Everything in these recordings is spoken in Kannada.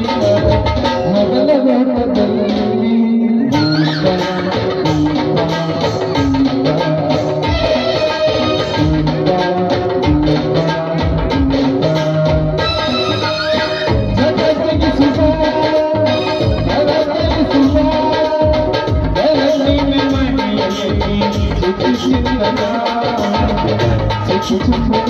ಮೊದಲ ನೋಟದಲ್ಲಿ ಜಗತ್ತಿಗೆ ಸುಖ ಜಗತ್ತಿಗೆ ಸುಖ ಬೆಳಗಿನ ಮನೆಯಲ್ಲಿ ಸುಖಿಸಿದ ಸುಖ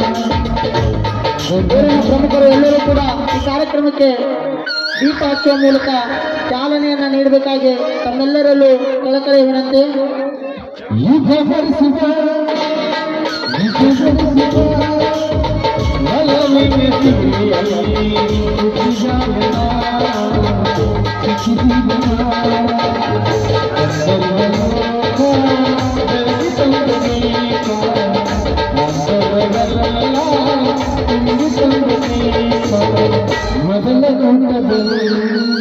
ಊರಿನ ಪ್ರಮುಖರು ಎಲ್ಲರೂ ಕೂಡ ಈ ಕಾರ್ಯಕ್ರಮಕ್ಕೆ ದೀಪ ಹಚ್ಚುವ ಮೂಲಕ ಚಾಲನೆಯನ್ನ ನೀಡಬೇಕಾಗಿ ತಮ್ಮೆಲ್ಲರಲ್ಲೂ ಕಳಕಳಿ ವಿನಂತಿ ಈಗ ಭರಿಸುವ ಈಗ ಭರಿಸುವ ಒಲವಿನ ಸಿರಿಯಲ್ಲಿ ಸುಖಿಸಿದ ಮೊದಲ ನೋಟದಲ್ಲಿ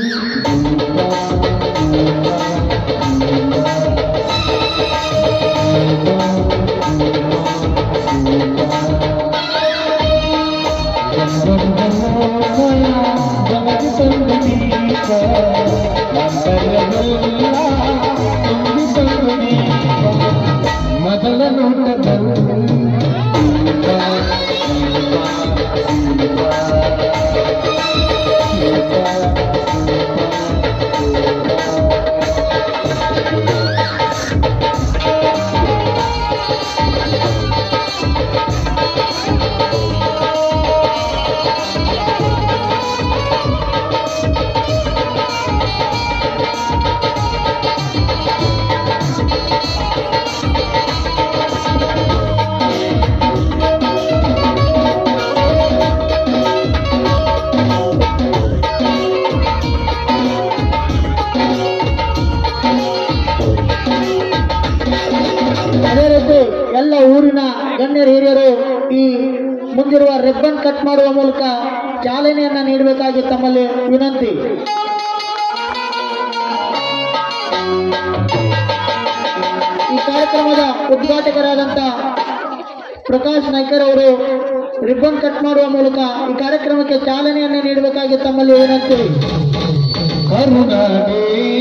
ಮೊದಲ ಅದೇ ರೀತಿ ಎಲ್ಲ ಊರಿನ ಗಣ್ಯರು ಹಿರಿಯರು ಈ ಮುಂದಿರುವ ರಿಬ್ಬನ್ ಕಟ್ ಮಾಡುವ ಮೂಲಕ ಚಾಲನೆಯನ್ನ ನೀಡಬೇಕಾಗಿ ತಮ್ಮಲ್ಲಿ ವಿನಂತಿ ಈ ಕಾರ್ಯಕ್ರಮದ ಉದ್ಘಾಟಕರಾದಂತ ಪ್ರಕಾಶ್ ನಾಯ್ಕರ್ ಅವರು ರಿಬ್ಬನ್ ಕಟ್ ಮಾಡುವ ಮೂಲಕ ಈ ಕಾರ್ಯಕ್ರಮಕ್ಕೆ ಚಾಲನೆಯನ್ನು ನೀಡಬೇಕಾಗಿ ತಮ್ಮಲ್ಲಿ ವಿನಂತಿ ಕರುಣಾನೇ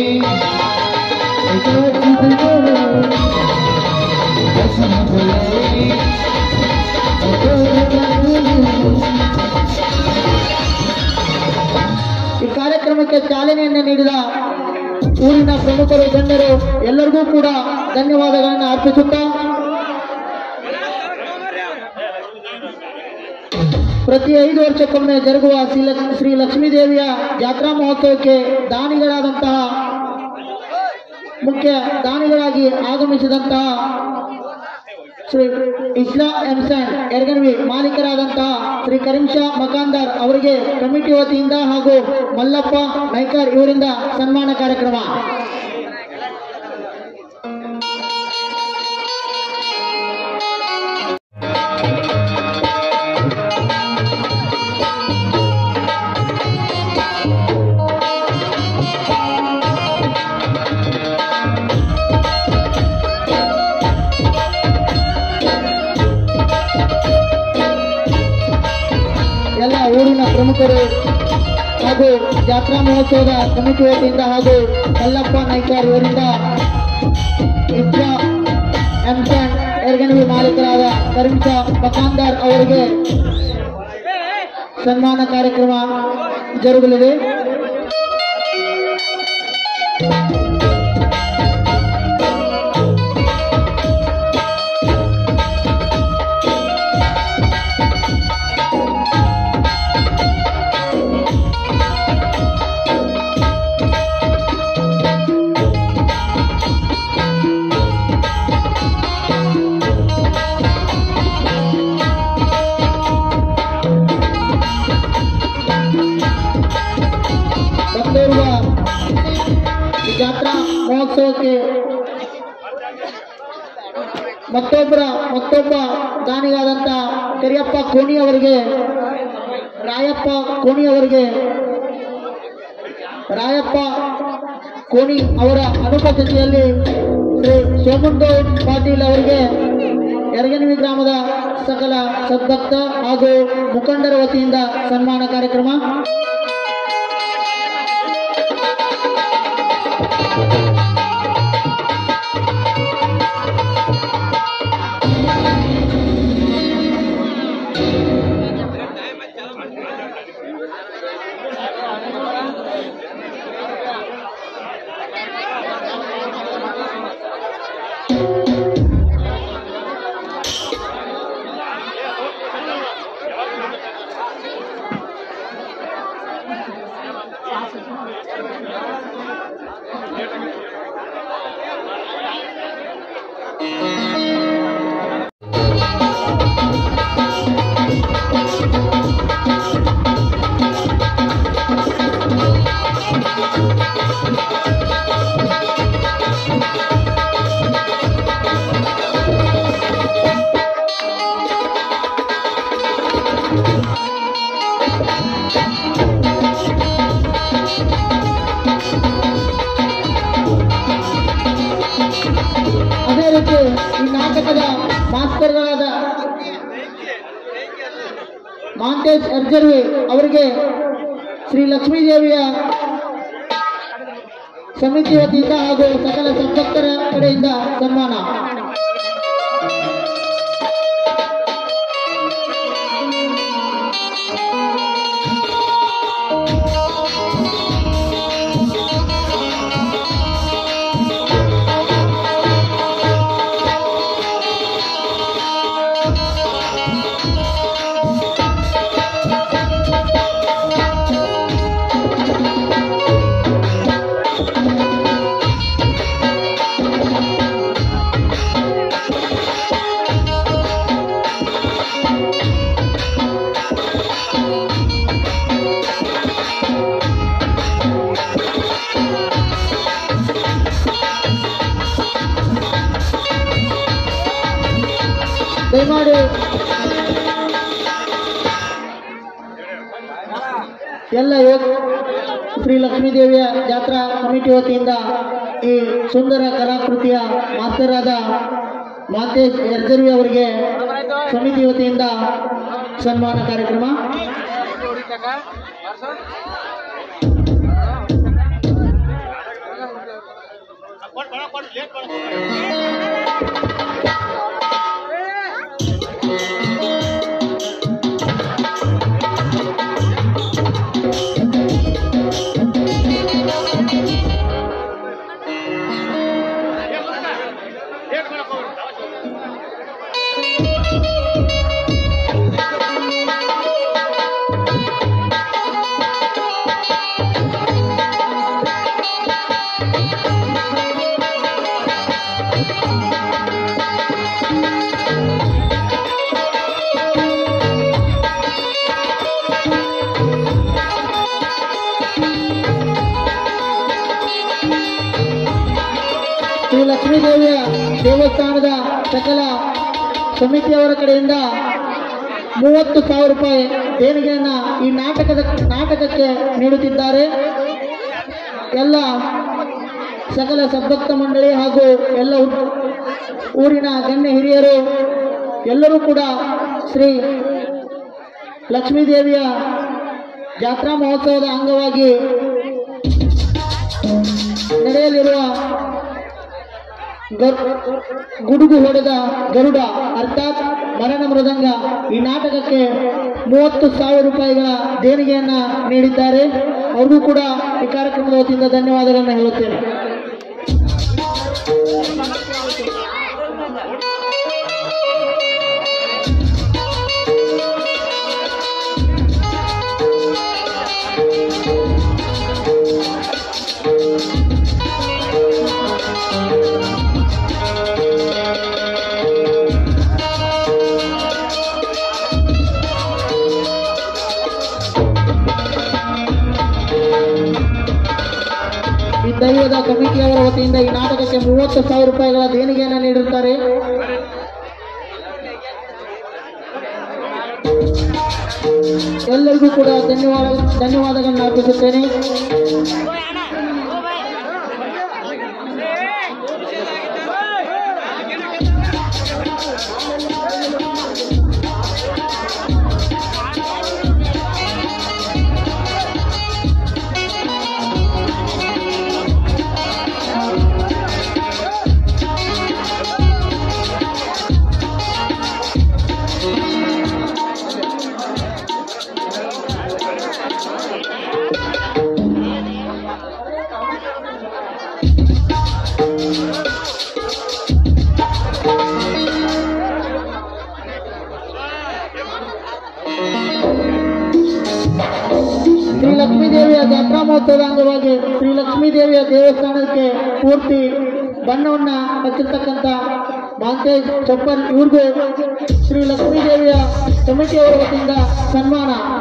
ಈ ಕಾರ್ಯಕ್ರಮಕ್ಕೆ ಚಾಲನೆಯನ್ನು ನೀಡಿದ ಊರಿನ ಪ್ರಮುಖರು ಗಣ್ಯರು ಎಲ್ಲರಿಗೂ ಕೂಡ ಧನ್ಯವಾದಗಳನ್ನು ಅರ್ಪಿಸುತ್ತಾ ಪ್ರತಿ ಐದು ವರ್ಷಕ್ಕೊಮ್ಮೆ ಜರುಗುವ ಶ್ರೀ ಲಕ್- ಶ್ರೀ ಲಕ್ಷ್ಮೀದೇವಿಯ ಜಾತ್ರಾ ಮಹೋತ್ಸವಕ್ಕೆ ದಾನಿಗಳಾದಂತಹ ಮುಖ್ಯ ದಾನಿಗಳಾಗಿ ಆಗಮಿಸಿದಂತಹ ಶ್ರೀ ಇಸ್ಲಾ ಎಂಸನ್ ಎರಗನ್ವಿ ಮಾಲೀಕರಾದಂತಹ ಶ್ರೀ ಕರೀಂ ಶಾ ಮಕಾಂದಾರ್ ಅವರಿಗೆ ಕಮಿಟಿ ವತಿಯಿಂದ ಹಾಗೂ ಮಲ್ಲಪ್ಪ ನೈಕರ್ ಇವರಿಂದ ಸನ್ಮಾನ ಕಾರ್ಯಕ್ರಮ ಎಲ್ಲ ಊರಿನ ಪ್ರಮುಖರು ಹಾಗೂ ಜಾತ್ರಾ ಮಹೋತ್ಸವದ ಕಮಿಟಿ ವತಿಯಿಂದ ಹಾಗೂ ಮಲ್ಲಪ್ಪ ನಾಯ್ಕರ್ ಇವರಿಂದ ಇಸ್ಲಾ ಎಂಸನ್ ಎರಗನವಿ ಮಾಲೀಕರಾದ ಕರೀಂಶಾ ಮಕಾಂದಾರ್ ಅವರಿಗೆ ಸನ್ಮಾನ ಕಾರ್ಯಕ್ರಮ ಜರುಗಲಿದೆ ಬಂದಿರುವ ಈ ಜಾತ್ರಾ ಮಹೋತ್ಸವಕ್ಕೆ ಮತ್ತೊಬ್ಬರ ಮತ್ತೊಬ್ಬ ದಾನಿಯಾದಂತ ಕರಿಯಪ್ಪ ಕೋಣಿ ಅವರಿಗೆ ರಾಯಪ್ಪ ಕೋಣಿ ಅವರಿಗೆ ರಾಯಪ್ಪ ಕೋಣಿ ಅವರ ಅನುಪಸ್ಥಿತಿಯಲ್ಲಿ ಶ್ರೀ ಸೋಮುಂಡೇವ್ ಪಾಟೀಲ್ ಅವರಿಗೆ ಯರಗನವಿ ಗ್ರಾಮದ ಸಕಲ ಸದ್ಭಕ್ತ ಹಾಗೂ ಮುಖಂಡರ ವತಿಯಿಂದ ಸನ್ಮಾನ ಕಾರ್ಯಕ್ರಮ ಅದೇ ರೀತಿ ಈ ನಾಟಕದ ಮಾಸ್ತರ್ಗಳಾದ ಮಾಂತೇಶ್ ಅರ್ಜರ್ವಿ ಅವರಿಗೆ ಶ್ರೀ ಲಕ್ಷ್ಮೀದೇವಿಯ ಸಮಿತಿ ವತಿಯಿಂದ ಹಾಗೂ ಸಕಲ ಸಂಪತ್ತರ ಕಡೆಯಿಂದ ಸನ್ಮಾನ ದಯಮಾಡಿ ಎಲ್ಲ ಯುವಕ ಶ್ರೀ ಲಕ್ಷ್ಮೀದೇವಿಯ ಜಾತ್ರಾ ಕಮಿಟಿ ವತಿಯಿಂದ ಈ ಸುಂದರ ಕಲಾಕೃತಿಯ ಮಾಸ್ತರಾದ ಮಾತೇಶ್ ಯರ್ಜರ್ವಿ ಅವರಿಗೆ ಸಮಿತಿ ವತಿಯಿಂದ ಸನ್ಮಾನ ಕಾರ್ಯಕ್ರಮ ಶ್ರೀ ಲಕ್ಷ್ಮೀದೇವಿಯ ದೇವಸ್ಥಾನದ ಸಕಲ ಸಮಿತಿಯವರ ಕಡೆಯಿಂದ ಮೂವತ್ತು ಸಾವಿರ ರೂಪಾಯಿ ದೇಣಿಗೆಯನ್ನ ಈ ನಾಟಕದ ನಾಟಕಕ್ಕೆ ನೀಡುತ್ತಿದ್ದಾರೆ ಎಲ್ಲ ಸಕಲ ಸದ್ಭಕ್ತ ಮಂಡಳಿ ಹಾಗೂ ಎಲ್ಲ ಊ- ಊರಿನ ಗಣ್ಯ ಹಿರಿಯರು ಎಲ್ಲರೂ ಕೂಡ ಶ್ರೀ ಲಕ್ಷ್ಮೀದೇವಿಯ ಜಾತ್ರಾ ಮಹೋತ್ಸವದ ಅಂಗವಾಗಿ ನಡೆಯಲಿರುವ ಗರ್- ಗುಡುಗು ಹೊಡೆದ ಗರುಡ ಅರ್ಥಾತ್ ಮರಣ ಮೃದಂಗ ಈ ನಾಟಕಕ್ಕೆ ಮೂವತ್ತು ಸಾವಿರ ರೂಪಾಯಿಗಳ ದೇಣಿಗೆಯನ್ನ ನೀಡಿದ್ದಾರೆ ಅವ್ರಿಗೂ ಕೂಡ ಈ ಕಾರ್ಯಕ್ರಮದ ವತಿಯಿಂದ ಧನ್ಯವಾದಗಳನ್ನು ಹೇಳುತ್ತೇನೆ ಈ ದೈವದ ಕಮಿಟಿಯವರ ವತಿಯಿಂದ ಈ ನಾಟಕಕ್ಕೆ ಮೂವತ್ತು ಸಾವಿರ ರೂಪಾಯಿಗಳ ದೇಣಿಗೆಯನ್ನು ನೀಡಿರುತ್ತಾರೆ ಎಲ್ಲರಿಗೂ ಕೂಡ ಧನ್ಯವಾದ ಧನ್ಯವಾದಗಳನ್ನು ಅರ್ಪಿಸುತ್ತೇನೆ ಶ್ರೀ ಲಕ್ಷ್ಮೀದೇವಿಯ ಜಾತ್ರಾ ಮಹೋತ್ಸವದ ಅಂಗವಾಗಿ ಶ್ರೀ ಲಕ್ಷ್ಮೀ ದೇವಿಯ ದೇವಸ್ಥಾನಕ್ಕೆ ಪೂರ್ತಿ ಬಣ್ಣವನ್ನ ಹಚ್ಚಿರ್ತಕ್ಕಂಥ ಮಾಂತೇಶ್ ಚಪ್ಪಲ್ ಇವ್ರಿಗೂ ಶ್ರೀ ಲಕ್ಷ್ಮೀ ದೇವಿಯ ಕಮಿಟಿಯವರ ವತಿಯಿಂದ ಸನ್ಮಾನ